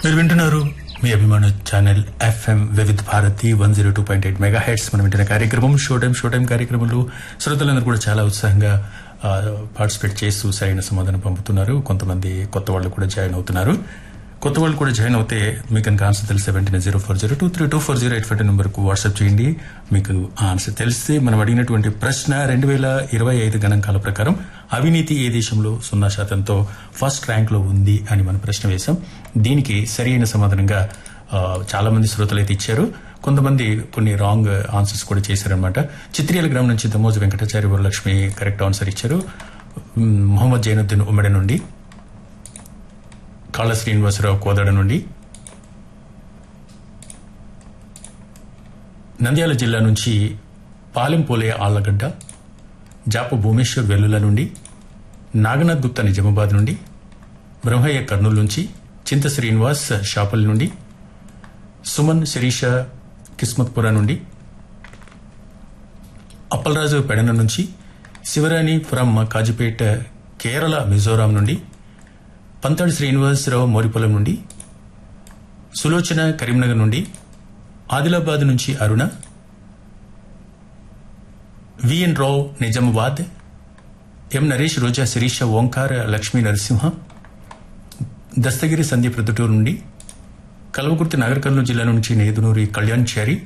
మీరు వింటున్నారు మీ అభిమాన channel FM Vividh Bharati one zero two point eight megahertz మనం వింటున్న కార్యక్రమం షో టైం షో టైం కార్యక్రమంలో శ్రోతలందరూ కూడా చాలా ఉత్సాహంగా పార్టిసిపేట్ చేస్తూ సరైన సమాధానం పంపుతున్నారు కొంతమంది కొత్త వాళ్ళు కూడా జాయిన్ అవుతున్నారు కొత్త వాళ్ళు కూడా జాయిన్ అవుతే మీకు కనుక ఆన్సర్ తెలిస్తే వెంటనే zero four zero two three two four zero eight five నెంబర్కు వాట్సాప్ చేయండి మీకు ఆ ఆన్సర్ తెలిస్తే మనం అడిగినటువంటి ప్రశ్న రెండు వేల ఇరవై ఐదు గణాంకాల ప్రకారం అవినీతి ఏ దేశంలో సున్నా శాతంతో ఫస్ట్ ర్యాంక్ లో ఉంది అని మనం ప్రశ్న వేశాం దీనికి సరైన సమాధానంగా ఆ, చాలా మంది శ్రోతలు అయితే ఇచ్చారు కొంతమంది కొన్ని రాంగ్ ఆన్సర్స్ కూడా చేశారనమాట చిత్రియాల గ్రామం నుంచి దమోజు వెంకటాచారి వరలక్ష్మి కరెక్ట్ ఆన్సర్ ఇచ్చారు మ్, మొహమ్మద్ జైనుద్దీన్ ఉమ్మడి నుండి కాళ్ళ శ్రీనివాసరావు కోదాడ నుండి నంద్యాల జిల్లా నుంచి పాలెంపోలే ఆళ్లగడ్డ జాప భూమేశ్వర్ వెల్లుల నుండి నాగనాథ్ గుప్తా నిజామాబాద్ నుండి బ్రహ్మయ్య కర్నూలు నుంచి చింత శ్రీనివాస్ షాపల్ నుండి సుమన్ శిరీష కిస్మత్పుర నుండి అప్పలరాజు పెడన నుంచి శివరాణి ఫ్రమ్ కాజిపేట కేరళ మిజోరాం నుండి పంతాడి శ్రీనివాసరావు మోరిపొలం నుండి సులోచన కరీంనగర్ నుండి ఆదిలాబాద్ నుంచి అరుణ విఎన్ రావు నిజామాబాద్ ఎం నరేష్ రోజా శిరీష ఓంకార్ లక్ష్మీ నరసింహ దస్తగిరి సందీప్ ప్రొద్దుటూరు నుండి కల్వకుర్తి నాగర్ కర్నూలు జిల్లా నుంచి నేదునూరి కళ్యాణ్ చారి